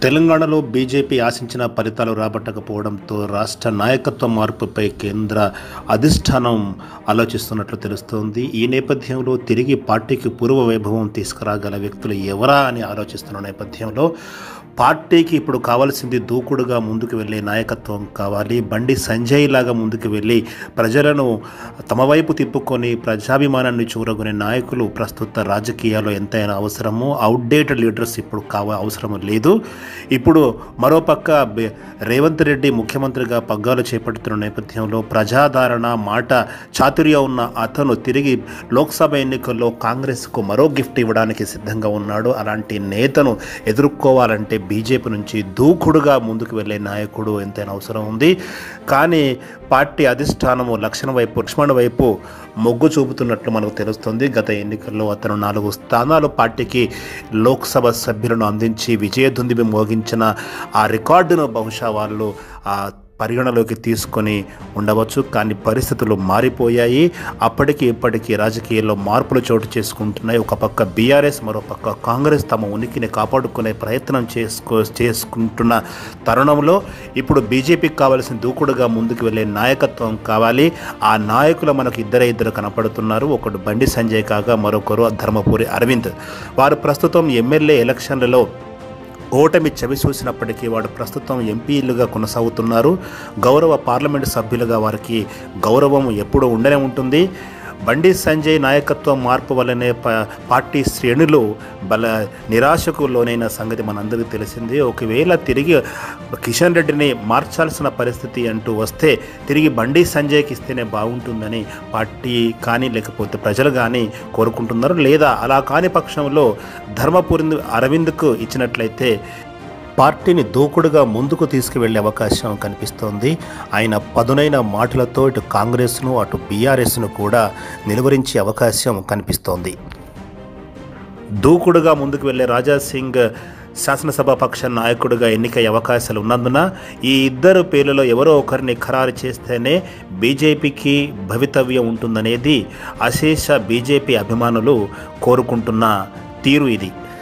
తెలంగాణలో బీజేపీ ఆశించిన ఫలితాలు రాబట్టకపోవడంతో రాష్ట్ర నాయకత్వ మార్పుపై కేంద్ర అధిష్టానం ఆలోచిస్తున్నట్లు తెలుస్తోంది ఈ నేపథ్యంలో తిరిగి పార్టీకి పూర్వ వైభవం తీసుకురాగల వ్యక్తులు ఎవరా అని ఆలోచిస్తున్న నేపథ్యంలో పార్టీకి ఇప్పుడు కావాల్సింది దూకుడుగా ముందుకు వెళ్ళే నాయకత్వం కావాలి బండి సంజయ్ లాగా ముందుకు వెళ్ళి ప్రజలను తమ వైపు తిప్పుకొని ప్రజాభిమానాన్ని చూరగొనే నాయకులు ప్రస్తుత రాజకీయాల్లో ఎంతైనా అవసరమో అవుట్డేటెడ్ లీడర్స్ ఇప్పుడు కావ అవసరం లేదు ఇప్పుడు మరోపక్క బె- రేవంత్ రెడ్డి ముఖ్యమంత్రిగా పగ్గాలు చేపడుతున్న నేపథ్యంలో ప్రజాదరణ మాట చాతుర్యం ఉన్న అతను తిరిగి లోక్సభ ఎన్నికల్లో కాంగ్రెస్కు మరో గిఫ్ట్ ఇవ్వడానికి సిద్ధంగా ఉన్నాడు అలాంటి నేతను ఎదుర్కోవాలంటే బీజేపీ నుంచి దూకుడుగా ముందుకు వెళ్ళే నాయకుడు ఎంతైనా అవసరం ఉంది కానీ పార్టీ అధిష్టానము లక్షణ వైపు లక్ష్మణ్ వైపు మొగ్గు చూపుతున్నట్లు మనకు తెలుస్తుంది గత ఎన్నికల్లో అతను నాలుగు స్థానాలు పార్టీకి లోక్సభ సభ్యులను అందించి విజయదుందిబి మోగించిన ఆ రికార్డును బహుశా వాళ్ళు ఆ పరిగణలోకి తీసుకొని ఉండవచ్చు కానీ పరిస్థితులు మారిపోయాయి అప్పటికి ఇప్పటికీ రాజకీయాల్లో మార్పులు చోటు చేసుకుంటున్నాయి ఒక పక్క బీఆర్ఎస్ మరో పక్క కాంగ్రెస్ తమ ఉనికిని కాపాడుకునే ప్రయత్నం చేసుకో చేసుకుంటున్న తరుణంలో ఇప్పుడు బీజేపీకి కావాల్సిన దూకుడుగా ముందుకు వెళ్ళే నాయకత్వం కావాలి ఆ నాయకులు మనకు ఇద్దరే ఇద్దరు కనపడుతున్నారు ఒకడు బండి సంజయ్ కాగా మరొకరు ధర్మపురి అరవింద్ వారు ప్రస్తుతం ఎమ్మెల్యే ఎలక్షన్లలో ఓటమి చవి చూసినప్పటికీ వాడు ప్రస్తుతం ఎంపీలుగా కొనసాగుతున్నారు గౌరవ పార్లమెంటు సభ్యులుగా వారికి గౌరవం ఎప్పుడూ ఉండనే ఉంటుంది బండి సంజయ్ నాయకత్వం మార్పు వల్లనే ప పార్టీ శ్రేణులు బల నిరాశకు లోనైన సంగతి మనందరికీ తెలిసింది ఒకవేళ తిరిగి కిషన్ రెడ్డిని మార్చాల్సిన పరిస్థితి అంటూ వస్తే తిరిగి బండి సంజయ్కి ఇస్తేనే బాగుంటుందని పార్టీ కానీ లేకపోతే ప్రజలు కానీ కోరుకుంటున్నారు లేదా అలా కాని పక్షంలో ధర్మపురి అరవింద్కు ఇచ్చినట్లయితే పార్టీని దూకుడుగా ముందుకు తీసుకువెళ్లే అవకాశం కనిపిస్తోంది ఆయన పదునైన మాటలతో ఇటు కాంగ్రెస్ను అటు బీఆర్ఎస్ను కూడా నిలువరించే అవకాశం కనిపిస్తోంది దూకుడుగా ముందుకు వెళ్లే రాజా సింగ్ శాసనసభ పక్ష నాయకుడిగా ఎన్నికయ్యే అవకాశాలు ఉన్నందున ఈ ఇద్దరు పేర్లలో ఎవరో ఒకరిని ఖరారు చేస్తేనే బీజేపీకి భవితవ్యం ఉంటుందనేది అశేష బీజేపీ అభిమానులు కోరుకుంటున్న తీరు ఇది